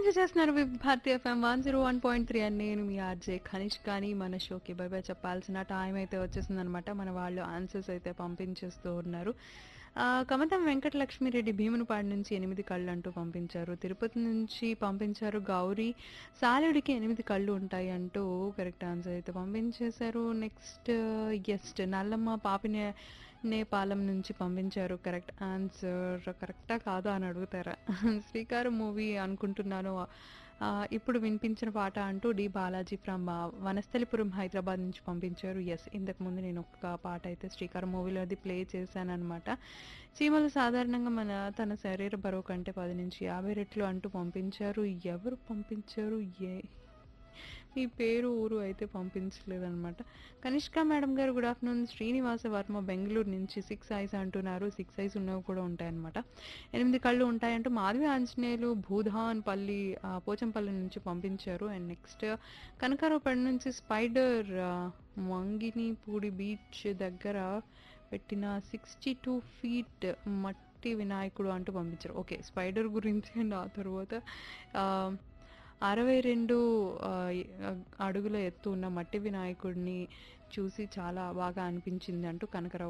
enjoy చేస్తున్నారు with Bharatiya FM one zero one point three అని నేను మీ ఆర్జే ఖనిష్ కానీ మన షోకి బై బై చెప్పాల్సిన టైం అయితే వచ్చేసింది అనమాట మన వాళ్ళు ఆన్సర్స్ అయితే పంపించేస్తూ ఉన్నారు ఆ, కమతం వెంకటలక్ష్మిరెడ్డి భీమునిపాడు నుంచి ఎనిమిది కళ్ళు అంటూ పంపించారు తిరుపతి నుంచి పంపించారు గౌరీ సాలుడికి ఎనిమిది కళ్ళు ఉంటాయి అంటూ కరెక్ట్ ఆన్సర్ అయితే పంపించేశారు నెక్స్ట్ ఎస్ట్ నల్లమ్మ పాపినే నేపాలం నుంచి పంపించారు కరెక్ట్ ఆన్సర్ కరెక్టా కాదా అని అడుగుతారా శ్రీకారం మూవీ అనుకుంటున్నాను ఆ, ఇప్పుడు వినిపించిన పాట అంటూ డి బాలాజీ ఫ్రమ్ వనస్థలిపురం హైదరాబాద్ నుంచి పంపించారు ఎస్ ఇంతకు ముందు నేను ఒక పాట అయితే శ్రీకారం మూవీలో అది ప్లే చేశాను అనమాట చీమలు సాధారణంగా మన తన శరీర బరువు కంటే పది నుంచి యాభై రెట్లు అంటూ పంపించారు ఎవరు పంపించారు ఏ మీ పేరు ఊరు అయితే పంపించలేదన్నమాట కనిష్క మేడం గారు గుడ్ ఆఫ్టర్నూన్ శ్రీనివాస వర్మ బెంగళూరు నుంచి సిక్స్ ఐస్ అంటున్నారు సిక్స్ ఐస్ ఉన్నవి కూడా ఉంటాయన్నమాట ఎనిమిది కళ్ళు ఉంటాయంటూ మాధవి ఆంజనేయులు భూధాన్ పల్లి ఆ, పోచంపల్లి నుంచి పంపించారు అండ్ నెక్స్ట్ కనకారావుపేట నుంచి స్పైడర్ ఆ, మంగినిపూడి బీచ్ దగ్గర పెట్టిన సిక్స్టీ టూ ఫీట్ మట్టి వినాయకుడు అంటూ పంపించారు ఓకే స్పైడర్ గురించి అండ్ ఆ తర్వాత ఆ, అరవై రెండు ఆ, అడుగుల ఎత్తు ఉన్న మట్టి వినాయకుడిని చూసి చాలా బాగా అనిపించింది అంటూ కనకరావు